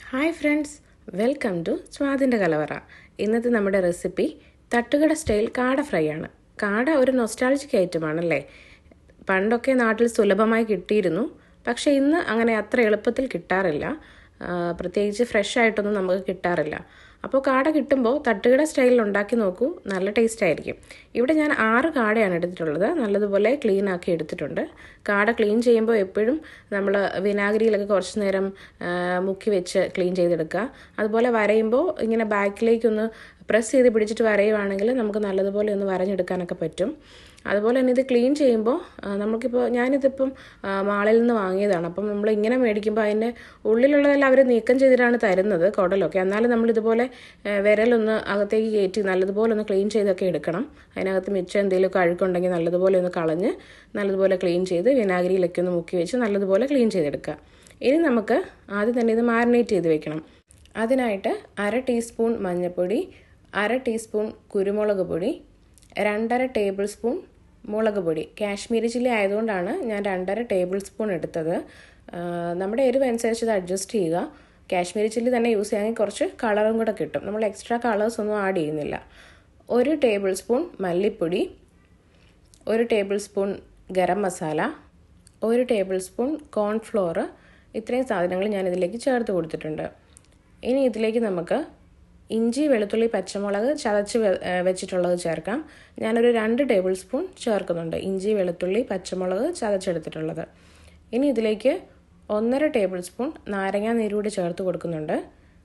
hi friends welcome to സ്വാതിൻ്റെ കലവറ ഇന്നത്തെ നമ്മുടെ റെസിപ്പി തട്ടുകട സ്റ്റൈൽ കാട ഫ്രൈ ആണ് കാട ഒരു നൊസ്റ്റാൾജിക് ഐറ്റമാണല്ലേ പണ്ടൊക്കെ നാട്ടിൽ സുലഭമായി കിട്ടിയിരുന്നു പക്ഷേ ഇന്ന് അങ്ങനെ അത്ര എളുപ്പത്തിൽ കിട്ടാറില്ല ആ, പ്രത്യേകിച്ച് ഫ്രഷ് ആയിട്ടൊന്നും നമുക്ക് കിട്ടാറില്ല അപ്പോൾ കാട കിട്ടുമ്പോൾ തട്ടുകട സ്റ്റൈലിൽ ഉണ്ടാക്കി നോക്കൂ നല്ല ടേസ്റ്റ് ആയിരിക്കും ഇവിടെ ഞാൻ ആറ് കാടയാണ് എടുത്തിട്ടുള്ളത് നല്ലതുപോലെ ക്ലീൻ ആക്കി എടുത്തിട്ടുണ്ട് കാട ക്ലീൻ ചെയ്യുമ്പോൾ എപ്പോഴും നമ്മൾ വിനാഗിരിയിലൊക്കെ കുറച്ച് നേരം ആ, മുക്കി വെച്ച് ക്ലീൻ ചെയ്തെടുക്കുക അതുപോലെ വരയുമ്പോൾ ഇങ്ങനെ ബാക്കിലേക്കൊന്ന് പ്രസ് ചെയ്ത് പിടിച്ചിട്ട് വരയുവാണെങ്കിൽ നമുക്ക് നല്ലതുപോലെ ഒന്ന് വരഞ്ഞെടുക്കാനൊക്കെ പറ്റും അതുപോലെ തന്നെ ഇത് ക്ലീൻ ചെയ്യുമ്പോൾ ആ, നമുക്കിപ്പോൾ ഞാനിതിപ്പം ആ, മാളിൽ നിന്ന് വാങ്ങിയതാണ് അപ്പം നമ്മൾ ഇങ്ങനെ മേടിക്കുമ്പോൾ അതിൻ്റെ ഉള്ളിലുള്ളതെല്ലാം അവർ നീക്കം ചെയ്തിട്ടാണ് തരുന്നത് കുടലൊക്കെ എന്നാലും നമ്മളിതുപോലെ ആ, വിരലൊന്ന് അകത്തേക്ക് കയറ്റി നല്ലതുപോലെ ഒന്ന് ക്ലീൻ ചെയ്തൊക്കെ എടുക്കണം അതിനകത്ത് മിച്ചം എന്തെങ്കിലുമൊക്കെ അഴുക്കുണ്ടെങ്കിൽ നല്ലതുപോലെ ഒന്ന് കളഞ്ഞ് നല്ലതുപോലെ ക്ലീൻ ചെയ്ത് വിനാഗിരിയിലൊക്കെ ഒന്ന് മുക്കി വെച്ച് നല്ലതുപോലെ ക്ലീൻ ചെയ്തെടുക്കുക ഇനി നമുക്ക് ആദ്യം തന്നെ ഇത് മാരിനേറ്റ് ചെയ്ത് വെക്കണം അതിനായിട്ട് അര ടീസ്പൂൺ മഞ്ഞൾപ്പൊടി അര ടീസ്പൂൺ കുരുമുളക് പൊടി രണ്ടര ടേബിൾ സ്പൂൺ മുളക് പൊടി കാശ്മീരി ചില്ലി ആയതുകൊണ്ടാണ് ഞാൻ രണ്ടര ടേബിൾ സ്പൂൺ എടുത്തത് ആ, നമ്മുടെ എരിവ് അനുസരിച്ച് ഇത് അഡ്ജസ്റ്റ് ചെയ്യുക കാശ്മീരി ചില്ലി തന്നെ യൂസ് ചെയ്യാമെങ്കിൽ കുറച്ച് കളറും കൂടെ കിട്ടും നമ്മൾ എക്സ്ട്രാ കളേഴ്സ് ഒന്നും ആഡ് ചെയ്യുന്നില്ല ഒരു ടേബിൾ സ്പൂൺ മല്ലിപ്പൊടി ഒരു ടേബിൾ സ്പൂൺ ഗരം മസാല ഒരു ടേബിൾ സ്പൂൺ കോൺഫ്ലോർ ഇത്രയും സാധനങ്ങൾ ഞാൻ ഇതിലേക്ക് ചേർത്ത് കൊടുത്തിട്ടുണ്ട് ഇനി ഇതിലേക്ക് നമുക്ക് ഇഞ്ചി വെളുത്തുള്ളി പച്ചമുളക് ചതച്ച് വെ- ഏ, വെച്ചിട്ടുള്ളത് ചേർക്കാം ഞാനൊരു രണ്ട് ടേബിൾ സ്പൂൺ ചേർക്കുന്നുണ്ട് ഇഞ്ചി വെളുത്തുള്ളി പച്ചമുളക് ചതച്ചെടുത്തിട്ടുള്ളത് ഇനി ഇതിലേക്ക് ഒന്നര ടേബിൾ സ്പൂൺ നാരങ്ങാ നീരൂടി ചേർത്ത് കൊടുക്കുന്നുണ്ട്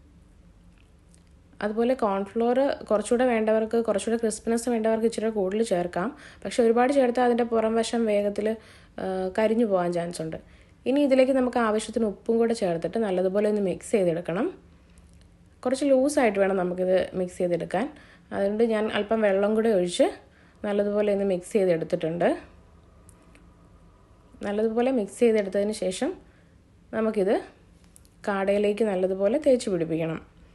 അതുപോലെ കോൺഫ്ലോർ കുറച്ചുകൂടെ വേണ്ടവർക്ക് കുറച്ചുകൂടെ ക്രിസ്പിനെസ് വേണ്ടവർക്ക് ഇച്ചിരി കൂടുതൽ ചേർക്കാം പക്ഷെ ഒരുപാട് ചേർത്താൽ അതിൻ്റെ പുറം വശം വേഗത്തിൽ കരിഞ്ഞു പോകാൻ ചാൻസ് ഉണ്ട് ഇനി ഇതിലേക്ക് നമുക്ക് ആവശ്യത്തിന് ഉപ്പും കൂടെ ചേർത്തിട്ട് നല്ലതുപോലെ ഒന്ന് മിക്സ് ചെയ്തെടുക്കണം കുറച്ച് ലൂസായിട്ട് വേണം നമുക്കിത് മിക്സ് ചെയ്തെടുക്കാൻ അതുകൊണ്ട് ഞാൻ അല്പം വെള്ളം കൂടെ ഒഴിച്ച് നല്ലതുപോലെ ഒന്ന് മിക്സ് ചെയ്തെടുത്തിട്ടുണ്ട് നല്ലതുപോലെ മിക്സ് ചെയ്തെടുത്തതിന് ശേഷം നമുക്കിത് കാടയിലേക്ക് നല്ലതുപോലെ തേച്ച് പിടിപ്പിക്കണം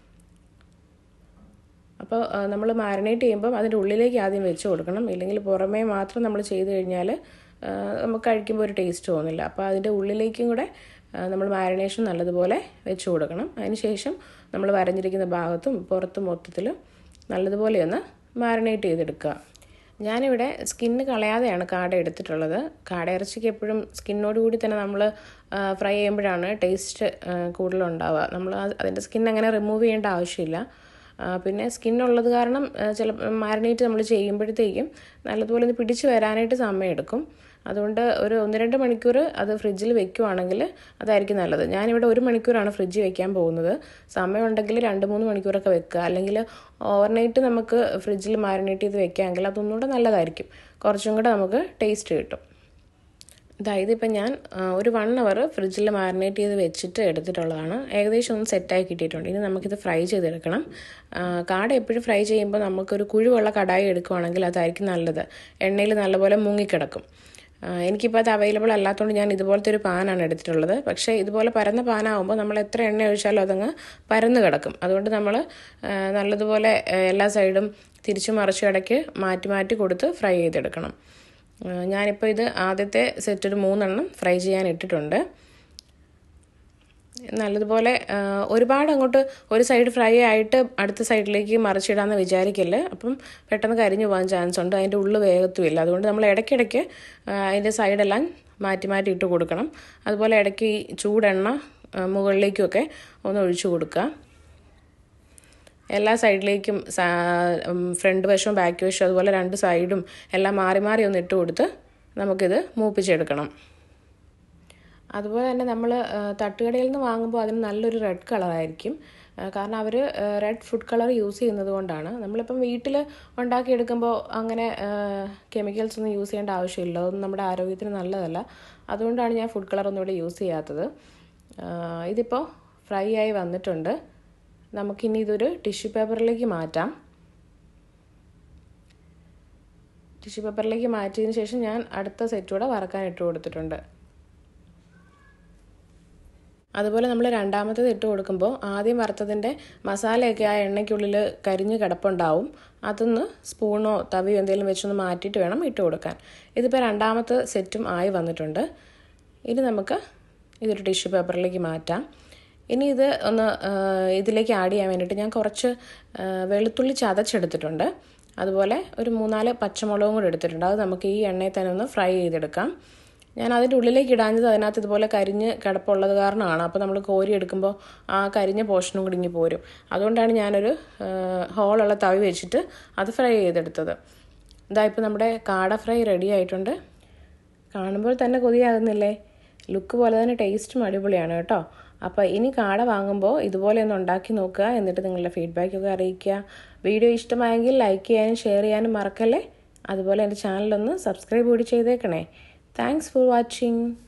അപ്പോൾ നമ്മൾ മാരിനേറ്റ് ചെയ്യുമ്പം അതിൻ്റെ ഉള്ളിലേക്ക് ആദ്യം വെച്ച് കൊടുക്കണം ഇല്ലെങ്കിൽ പുറമേ മാത്രം നമ്മൾ ചെയ്ത് കഴിഞ്ഞാൽ ആ, നമുക്ക് കഴിക്കുമ്പോൾ ഒരു ടേസ്റ്റ് തോന്നില്ല അപ്പോൾ അതിൻ്റെ ഉള്ളിലേക്കും കൂടെ ആ, നമ്മൾ മാരിനേഷൻ നല്ലതുപോലെ വെച്ച് കൊടുക്കണം അതിന് ശേഷം നമ്മൾ വരഞ്ഞിരിക്കുന്ന ഭാഗത്തും പുറത്തും മൊത്തത്തിൽ നല്ലതുപോലെ ഒന്ന് മാരിനേറ്റ് ചെയ്തെടുക്കുക ഞാനിവിടെ സ്കിന്ന് കളയാതെയാണ് കാട എടുത്തിട്ടുള്ളത് കാട ഇറച്ചിക്ക് എപ്പോഴും സ്കിന്നോട് കൂടി തന്നെ നമ്മൾ ഫ്രൈ ചെയ്യുമ്പോഴാണ് ടേസ്റ്റ് കൂടുതലുണ്ടാവുക നമ്മൾ അതിൻ്റെ സ്കിൻ അങ്ങനെ റിമൂവ് ചെയ്യേണ്ട ആവശ്യമില്ല ആ, പിന്നെ സ്കിന്നുള്ളത് കാരണം ചില മാരിനേറ്റ് നമ്മൾ ചെയ്യുമ്പോഴത്തേക്കും നല്ലതുപോലെ ഒന്ന് പിടിച്ച് വരാനായിട്ട് സമയമെടുക്കും അതുകൊണ്ട് ഒരു ഒന്ന് രണ്ട് മണിക്കൂർ അത് ഫ്രിഡ്ജിൽ വെക്കുവാണെങ്കിൽ അതായിരിക്കും നല്ലത് ഞാനിവിടെ ഒരു മണിക്കൂറാണ് ഫ്രിഡ്ജിൽ വെക്കാൻ പോകുന്നത് സമയമുണ്ടെങ്കിൽ രണ്ട് മൂന്ന് മണിക്കൂറൊക്കെ വെക്കുക അല്ലെങ്കിൽ ഓവർനൈറ്റ് നമുക്ക് ഫ്രിഡ്ജിൽ മാരിനേറ്റ് ചെയ്ത് വെക്കാമെങ്കിൽ അതൊന്നുകൂടെ നല്ലതായിരിക്കും കുറച്ചും കൂടെ നമുക്ക് ടേസ്റ്റ് കിട്ടും അതായത് ഇപ്പം ഞാൻ ആ, ഒരു വൺ അവർ ഫ്രിഡ്ജിൽ മാരിനേറ്റ് ചെയ്ത് വെച്ചിട്ട് എടുത്തിട്ടുള്ളതാണ് ഏകദേശം ഒന്ന് സെറ്റായി കിട്ടിയിട്ടുണ്ട് ഇനി നമുക്കിത് ഫ്രൈ ചെയ്തെടുക്കണം ആ, കാട എപ്പോഴും ഫ്രൈ ചെയ്യുമ്പോൾ നമുക്കൊരു കുഴിവുള്ള കടായി എടുക്കുവാണെങ്കിൽ അതായിരിക്കും നല്ലത് എണ്ണയിൽ നല്ലപോലെ മുങ്ങിക്കിടക്കും ആ, എനിക്കിപ്പോൾ അത് അവൈലബിൾ അല്ലാത്തതുകൊണ്ട് ഞാൻ ഇതുപോലത്തെ ഒരു പാനാണ് എടുത്തിട്ടുള്ളത് പക്ഷേ ഇതുപോലെ പരന്ന പാനാകുമ്പോൾ നമ്മൾ എത്ര എണ്ണ ഒഴിച്ചാലും അതങ്ങ് പരന്ന് കിടക്കും അതുകൊണ്ട് നമ്മൾ ആ, നല്ലതുപോലെ ആ, എല്ലാ സൈഡും തിരിച്ചു മറിച്ച് ഇടയ്ക്ക് മാറ്റി മാറ്റി കൊടുത്ത് ഫ്രൈ ചെയ്തെടുക്കണം ആ, ഞാനിപ്പോൾ ഇത് ആദ്യത്തെ സെറ്റ് ഒരു മൂന്നെണ്ണം ഫ്രൈ ചെയ്യാൻ ഇട്ടിട്ടുണ്ട് നല്ലതുപോലെ ആ, ഒരുപാട് അങ്ങോട്ട് ഒരു സൈഡ് ഫ്രൈ ആയിട്ട് അടുത്ത സൈഡിലേക്ക് മറിച്ചിടാമെന്ന് വിചാരിക്കല്ലേ അപ്പം പെട്ടെന്ന് കരിഞ്ഞു പോകാൻ ചാൻസ് ഉണ്ട് അതിൻ്റെ ഉള്ളിൽ വേഗത്തുമില്ല അതുകൊണ്ട് നമ്മൾ ഇടയ്ക്കിടയ്ക്ക് ആ, അതിൻ്റെ സൈഡെല്ലാം മാറ്റി മാറ്റി ഇട്ട് കൊടുക്കണം അതുപോലെ ഇടയ്ക്ക് ഈ ചൂടെണ്ണ ആ, മുകളിലേക്കുമൊക്കെ ഒന്ന് ഒഴിച്ചു കൊടുക്കുക എല്ലാ സൈഡിലേക്കും ഫ്രണ്ട് വശവും ബാക്ക് വശവും അതുപോലെ രണ്ട് സൈഡും എല്ലാം മാറി മാറി ഒന്ന് ഇട്ട് കൊടുത്ത് നമുക്കിത് മൂപ്പിച്ചെടുക്കണം അതുപോലെ തന്നെ നമ്മൾ തട്ടുകടയിൽ നിന്ന് വാങ്ങുമ്പോൾ അതിന് നല്ലൊരു റെഡ് കളറായിരിക്കും കാരണം അവർ റെഡ് ഫുഡ് കളർ യൂസ് ചെയ്യുന്നത് കൊണ്ടാണ് നമ്മളിപ്പം വീട്ടിൽ ഉണ്ടാക്കിയെടുക്കുമ്പോൾ അങ്ങനെ കെമിക്കൽസ് ഒന്നും യൂസ് ചെയ്യേണ്ട ആവശ്യമില്ല അതൊന്നും നമ്മുടെ ആരോഗ്യത്തിന് നല്ലതല്ല അതുകൊണ്ടാണ് ഞാൻ ഫുഡ് കളർ ഒന്നും ഇവിടെ യൂസ് ചെയ്യാത്തത് ആ, ഇതിപ്പോൾ ഫ്രൈ ആയി വന്നിട്ടുണ്ട് നമുക്കിനി ഇതൊരു ടിഷ്യൂ പേപ്പറിലേക്ക് മാറ്റാം ടിഷ്യൂ പേപ്പറിലേക്ക് മാറ്റിയതിന് ശേഷം ഞാൻ അടുത്ത സെറ്റ് കൂടെ വറക്കാൻ ഇട്ട് കൊടുത്തിട്ടുണ്ട് അതുപോലെ നമ്മൾ രണ്ടാമത്തേത് ഇട്ട് കൊടുക്കുമ്പോൾ ആദ്യം വറുത്തതിൻ്റെ മസാലയൊക്കെ ആ എണ്ണയ്ക്കുള്ളിൽ കരിഞ്ഞ് കിടപ്പുണ്ടാവും അതൊന്ന് സ്പൂണോ തവിയോ എന്തെങ്കിലും വെച്ചൊന്ന് മാറ്റിയിട്ട് വേണം ഇട്ട് കൊടുക്കാൻ ഇതിപ്പോൾ രണ്ടാമത്തെ സെറ്റും ആയി വന്നിട്ടുണ്ട് ഇനി നമുക്ക് ഇതൊരു ടിഷ്യൂ പേപ്പറിലേക്ക് മാറ്റാം ഇനി ഇത് ഒന്ന് ആ, ഇതിലേക്ക് ആഡ് ചെയ്യാൻ വേണ്ടിയിട്ട് ഞാൻ കുറച്ച് ആ, വെളുത്തുള്ളി ചതച്ചെടുത്തിട്ടുണ്ട് അതുപോലെ ഒരു മൂന്നാല് പച്ചമുളകും കൂടി എടുത്തിട്ടുണ്ട് അത് നമുക്ക് ഈ എണ്ണയിൽ തന്നെ ഒന്ന് ഫ്രൈ ചെയ്തെടുക്കാം ഞാൻ അതിൻ്റെ ഉള്ളിലേക്ക് ഇടാഞ്ഞത് അതിനകത്ത് ഇതുപോലെ കരിഞ്ഞ് കിടപ്പുള്ളത് കാരണമാണ് അപ്പോൾ നമ്മൾ കോരി എടുക്കുമ്പോൾ ആ കരിഞ്ഞ പോർഷനും കൂടി ഇങ്ങി പോരും അതുകൊണ്ടാണ് ഞാനൊരു ആ, ഹോളുള്ള തവി വെച്ചിട്ട് അത് ഫ്രൈ ചെയ്തെടുത്തത് ഇതാ ഇപ്പോൾ നമ്മുടെ കാട ഫ്രൈ റെഡി ആയിട്ടുണ്ട് കാണുമ്പോൾ തന്നെ കൊതിയാകുന്നില്ലേ ലുക്ക് പോലെ തന്നെ ടേസ്റ്റും അടിപൊളിയാണ് കേട്ടോ അപ്പോൾ ഇനി കാട വാങ്ങുമ്പോൾ ഇതുപോലെ ഒന്ന് ഉണ്ടാക്കി നോക്കുക എന്നിട്ട് നിങ്ങളുടെ ഫീഡ്ബാക്കൊക്കെ അറിയിക്കുക വീഡിയോ ഇഷ്ടമായെങ്കിൽ ലൈക്ക് ചെയ്യാനും ഷെയർ ചെയ്യാനും മറക്കല്ലേ അതുപോലെ എൻ്റെ ചാനലൊന്ന് സബ്സ്ക്രൈബ് കൂടി ചെയ്തേക്കണേ താങ്ക്സ് ഫോർ വാച്ചിങ്